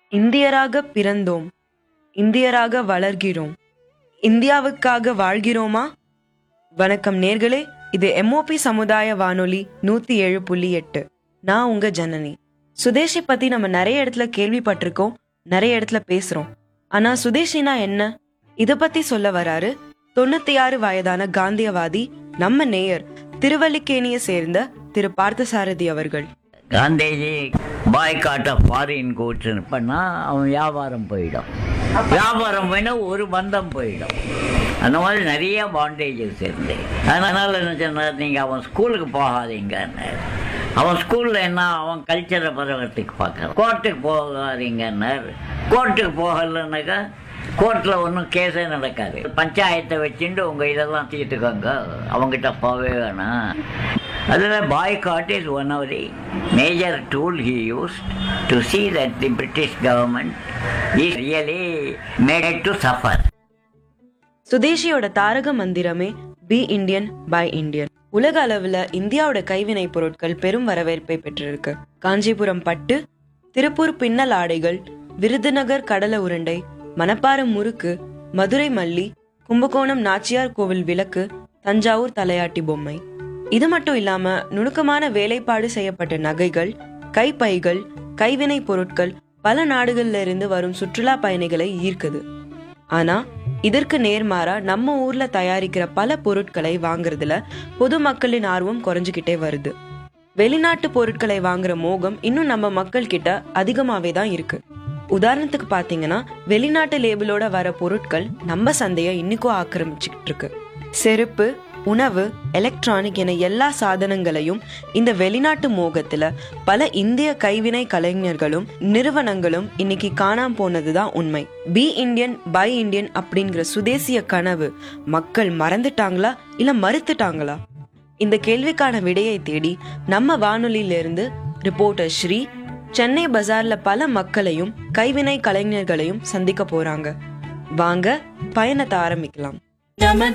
இந்தியராக பிறந்தோம் இந்தியராக வளர்கிறோம் இந்தியாவுக்காக வாழ்கிறோமா வணக்கம் நேர்களே இது எம்ஓபி சமுதாய வானொலி நூத்தி ஏழு புள்ளி எட்டு நான் உங்க ஜனனி சுதேஷி பத்தி நம்ம நிறைய இடத்துல கேள்விப்பட்டிருக்கோம் நிறைய இடத்துல பேசுறோம் ஆனா சுதேஷினா என்ன இத பத்தி சொல்ல வராரு தொண்ணூத்தி ஆறு வயதான காந்தியவாதி நம்ம நேயர் திருவல்லிக்கேணியை சேர்ந்த திரு பார்த்தசாரதி அவர்கள் காந்திஜி பாய்காட்ட ஃபாரின் கூட்ஸ் பண்ணா அவன் வியாபாரம் போயிடும் வியாபாரம் போயினா ஒரு பந்தம் போயிடும் அந்த மாதிரி நிறைய பாண்டேஜஸ் இருந்து அதனால என்ன சொன்னார் நீங்கள் அவன் ஸ்கூலுக்கு போகாதீங்கன்னார் அவன் ஸ்கூலில் என்ன அவன் கல்ச்சரை பரவத்துக்கு பார்க்குறான் கோர்ட்டுக்கு போகாதீங்கன்னார் கோர்ட்டுக்கு போகலைன்னாக்கா கோர்ட்டில் ஒன்றும் கேஸே நடக்காது பஞ்சாயத்தை வச்சுட்டு உங்கள் இதெல்லாம் தீர்த்துக்கோங்க அவங்ககிட்ட போகவே வேணாம் அதில் boycott is one of the major tool he use to see that the British government is really made to suffer. சுதேஷியோட தாரக மந்திரமே பி இந்தியன் பை இந்தியன் உலக அளவுல இந்தியாவோட கைவினை பொருட்கள் பெரும் வரவேற்பை பெற்றிருக்கு காஞ்சிபுரம் பட்டு திருப்பூர் பின்னல் ஆடைகள் விருதுநகர் கடல உருண்டை மணப்பாறை முறுக்கு மதுரை மல்லி கும்பகோணம் நாச்சியார் கோவில் விளக்கு தஞ்சாவூர் தலையாட்டி பொம்மை இது மட்டும் இல்லாம நுணுக்கமான வேலைப்பாடு செய்யப்பட்ட நகைகள் கைப்பைகள் கைவினை பொருட்கள் பல நாடுகள்ல இருந்து வரும் சுற்றுலா பயணிகளை ஈர்க்குது ஆனா இதற்கு நேர்மாறா நம்ம ஊர்ல தயாரிக்கிற பல பொருட்களை வாங்குறதுல பொதுமக்களின் ஆர்வம் குறைஞ்சுக்கிட்டே வருது வெளிநாட்டு பொருட்களை வாங்குற மோகம் இன்னும் நம்ம மக்கள் கிட்ட அதிகமாவே தான் இருக்கு உதாரணத்துக்கு பாத்தீங்கன்னா வெளிநாட்டு லேபிளோட வர பொருட்கள் நம்ம சந்தையை இன்னைக்கும் ஆக்கிரமிச்சுக்கிட்டு இருக்கு செருப்பு உணவு எலக்ட்ரானிக் என எல்லா சாதனங்களையும் இந்த வெளிநாட்டு மோகத்துல பல இந்திய கைவினை கலைஞர்களும் நிறுவனங்களும் இன்னைக்கு காணாம போனதுதான் உண்மை பி இந்தியன் பை இந்தியன் அப்படிங்கிற சுதேசிய கனவு மக்கள் மறந்துட்டாங்களா இல்ல மறுத்துட்டாங்களா இந்த கேள்விக்கான விடையை தேடி நம்ம வானொலியிலிருந்து ரிப்போர்ட்டர் ஸ்ரீ சென்னை பஜார்ல பல மக்களையும் கைவினை கலைஞர்களையும் சந்திக்க போறாங்க வாங்க பயணத்தை ஆரம்பிக்கலாம் நமது